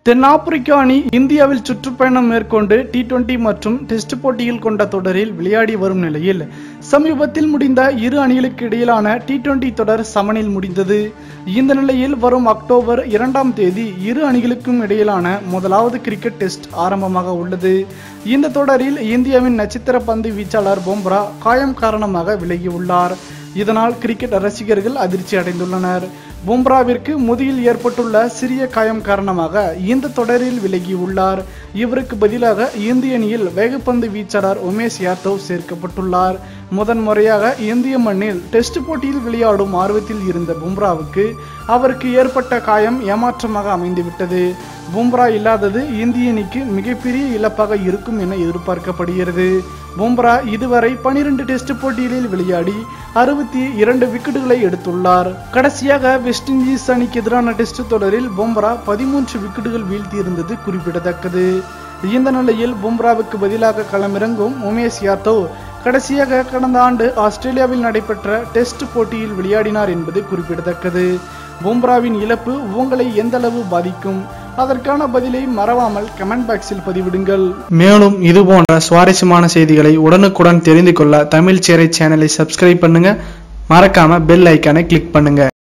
தென்னாப்பிரிக்கா அணி இந்தியாவில் சுற்றுப்பயணம் மேற்கொண்டு டி டுவெண்டி மற்றும் டெஸ்ட் போட்டியில் கொண்ட தொடரில் விளையாடி வரும் நிலையில் சமீபத்தில் முடிந்த இரு அணிகளுக்கு இடையிலான டி டுவெண்டி தொடர் சமனில் முடிந்தது இந்த நிலையில் வரும் அக்டோபர் இரண்டாம் தேதி இரு அணிகளுக்கும் இடையிலான முதலாவது கிரிக்கெட் டெஸ்ட் ஆரம்பமாக உள்ளது இந்த தொடரில் இந்தியாவின் நட்சத்திர பந்து வீச்சாளர் பொம்ரா காயம் காரணமாக விலகியுள்ளார் இதனால் கிரிக்கெட் ரசிகர்கள் அதிர்ச்சி அடைந்துள்ளனர் பும்ராவிற்கு முதியில் ஏற்பட்டுள்ள சிறிய காயம் காரணமாக இந்த தொடரில் விலகியுள்ளார் இவருக்கு பதிலாக இந்திய அணியில் வேகப்பந்து வீச்சாளர் உமேஷ் யாதவ் சேர்க்கப்பட்டுள்ளார் முதன் முறையாக இந்திய மண்ணில் டெஸ்ட் போட்டியில் விளையாடும் ஆர்வத்தில் இருந்த பும்ராவுக்கு அவருக்கு ஏற்பட்ட காயம் ஏமாற்றமாக அமைந்துவிட்டது பும்ரா இல்லாதது இந்திய அணிக்கு மிகப்பெரிய இழப்பாக இருக்கும் என எதிர்பார்க்கப்படுகிறது பும்ரா இதுவரை பனிரெண்டு டெஸ்ட் போட்டிகளில் விளையாடி அறுபத்தி இரண்டு விக்கெட்டுகளை எடுத்துள்ளார் கடைசியாக வெஸ்ட் இண்டீஸ் அணிக்கு எதிரான டெஸ்ட் தொடரில் பும்ரா பதிமூன்று விக்கெட்டுகள் வீழ்த்தியிருந்தது குறிப்பிடத்தக்கது இந்த நிலையில் பும்ராவுக்கு பதிலாக களமிறங்கும் உமேஷ் யாதவ் கடைசியாக கடந்த ஆண்டு ஆஸ்திரேலியாவில் நடைபெற்ற டெஸ்ட் போட்டியில் விளையாடினார் என்பது குறிப்பிடத்தக்கது பும்ராவின் இழப்பு உங்களை எந்த அளவு பாதிக்கும் அதற்கான பதிலை மறவாமல் கமெண்ட் பாக்ஸில் பதிவிடுங்கள் மேலும் இது போன்ற சுவாரஸ்யமான செய்திகளை உடனுக்குடன் தெரிந்து கொள்ள தமிழ் சேரை சேனலை சப்ஸ்கிரைப் பண்ணுங்க மறக்காம பெல் ஐக்கானை கிளிக் பண்ணுங்க